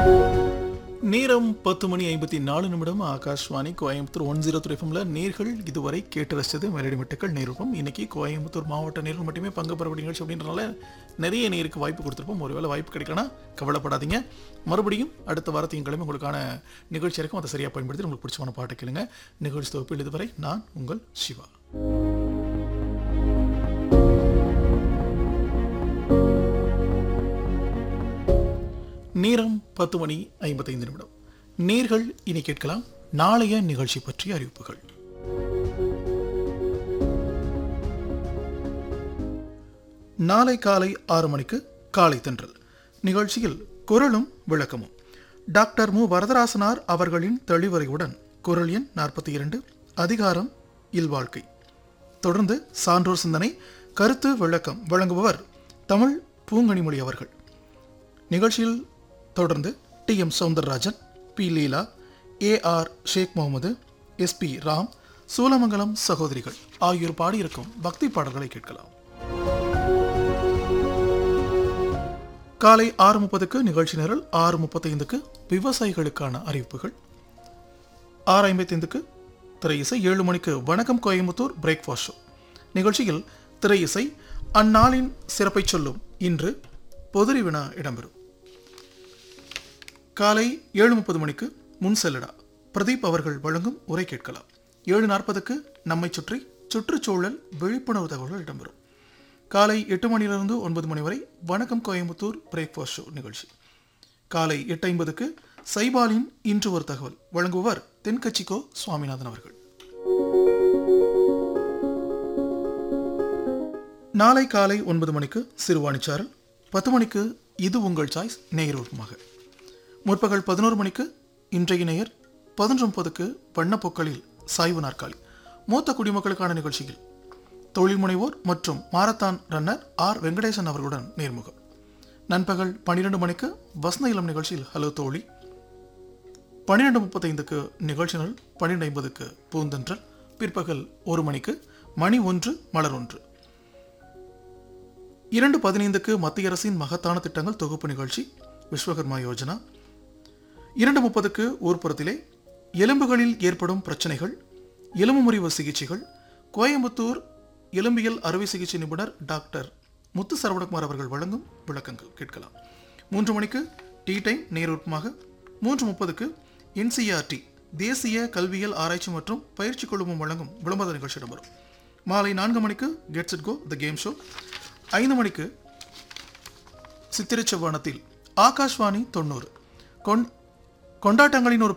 நேரம் பத்து மணி ஐம்பத்தி நாலு நிமிடம் Akashvani Coimbatore one zero three எஃப்எம்ல நேர்கள் இதுவரை கேட்டு ரசித்தது மெலடி மெட்டுக்கள் நேருப்பம் இன்னைக்கு கோயம்புத்தூர் மாவட்ட நேர்கள் மட்டுமே பங்கு பெறக்கூடிய நிகழ்ச்சி அப்படின்றனால நிறைய நேருக்கு வாய்ப்பு கொடுத்துருப்போம் ஒருவேளை வாய்ப்பு கிடைக்கலனா கவலைப்படாதீங்க மறுபடியும் அடுத்த வாரத்தையும் கிழமை உங்களுக்கான நிகழ்ச்சி இருக்கும் அதை சரியாக பயன்படுத்தி உங்களுக்கு பிடிச்சமான பாட்டு கேளுங்க நிகழ்ச்சி தொகுப்பில் இதுவரை நான் உங்கள் சிவா நேரம் பத்து மணி ஐம்பத்தைந்து நிமிடம் நேர்கள் இனி கேட்கலாம் நாளைய நிகழ்ச்சி பற்றிய அறிவிப்புகள் நாளை காலை ஆறு மணிக்கு காலை தென்றல் நிகழ்ச்சியில் குரலும் விளக்கமும் டாக்டர் மு வரதராசனார் அவர்களின் தெளிவுரையுடன் குரல் எண் நாற்பத்தி இரண்டு அதிகாரம் இல்வாழ்க்கை தொடர்ந்து சான்றோர் சிந்தனை கருத்து விளக்கம் வழங்குபவர் தமிழ் பூங்கனிமொழி அவர்கள் நிகழ்ச்சியில் தொடர்ந்து T M Soundararajan P Leela A R Sheikh Mohammed S P Ram Soolamangalam சகோதரிகள் ஆகியோர் பாடியிருக்கும் பக்தி பாடல்களை கேட்கலாம் காலை ஆறு முப்பதுக்கு நிகழ்ச்சி நிரல் ஆறு முப்பத்தைந்துக்கு விவசாயிகளுக்கான அறிவிப்புகள் ஆறு ஐம்பத்தைந்துக்கு திரை இசை ஏழு மணிக்கு வணக்கம் கோயம்புத்தூர் பிரேக்ஃபாஸ்ட் ஷோ நிகழ்ச்சியில் திரை இசை அந்நாளின் சிறப்பை சொல்லும் இன்று பொதுரி வினா இடம்பெறும் காலை ஏழு முப்பது மணிக்கு முன் செல்லடா பிரதீப் அவர்கள் வழங்கும் உரை கேட்கலாம் ஏழு நாற்பதுக்கு நம்மை சுற்றி சுற்றுச்சூழல் விழிப்புணர்வு தகவல்கள் இடம்பெறும் காலை எட்டு மணியிலிருந்து ஒன்பது மணி வரை வணக்கம் கோயம்புத்தூர் பிரேக்ஃபாஸ்ட் ஷோ நிகழ்ச்சி காலை எட்டு ஐம்பதுக்கு சைபாலின் இன்று ஒரு தகவல் வழங்குபவர் தென்கட்சிக்கோ சுவாமிநாதன் அவர்கள் நாளை காலை ஒன்பது மணிக்கு சிறுவாணிச்சாரல் பத்து மணிக்கு இது உங்கள் சாய்ஸ் நேயரூபமாக முற்பகல் பதினோரு மணிக்கு இன்றைய நேயர் பதினொன்று முப்பதுக்கு வண்ணப்பொக்களில் சாய்வு நாற்காலி மூத்த குடிமக்களுக்கான நிகழ்ச்சியில் தொழில் முனைவோர் மற்றும் மாரத்தான் ரன்னர் ஆர் வெங்கடேசன் அவர்களுடன் நேர்முகம் நண்பகல் பன்னிரெண்டு மணிக்கு வசந்த இளம் நிகழ்ச்சியில் ஹலோ தோழி பன்னிரெண்டு முப்பத்தைந்துக்கு நிகழ்ச்சிகள் பன்னிரெண்டு ஐம்பதுக்கு பூந்தன்றல் பிற்பகல் ஒரு மணிக்கு மணி ஒன்று மலர் ஒன்று இரண்டு பதினைந்துக்கு மத்திய அரசின் மகத்தான திட்டங்கள் தொகுப்பு நிகழ்ச்சி விஸ்வகர்மா யோஜனா இரண்டு முப்பதுக்கு ஊர்ப்புறத்திலே எலும்புகளில் ஏற்படும் பிரச்சனைகள் எலும்பு முறிவு சிகிச்சைகள் கோயம்புத்தூர் எலும்பியல் அறுவை சிகிச்சை நிபுணர் டாக்டர் முத்து சரவணகுமார் அவர்கள் வழங்கும் விளக்கங்கள் கேட்கலாம் மூன்று மணிக்கு டீ டைம் நேரூட்டமாக மூன்று முப்பதுக்கு என்சிஆர்டி தேசிய கல்வியல் ஆராய்ச்சி மற்றும் பயிற்சி குழுமம் வழங்கும் விளம்பர நிகழ்ச்சி இடம்பெறும் மாலை நான்கு மணிக்கு get set go the game show ஐந்து மணிக்கு சித்திரை செவ்வானத்தில் ஆகாஷ்வாணி தொண்ணூறு கொண் கொண்டாட்டங்களின் ஒரு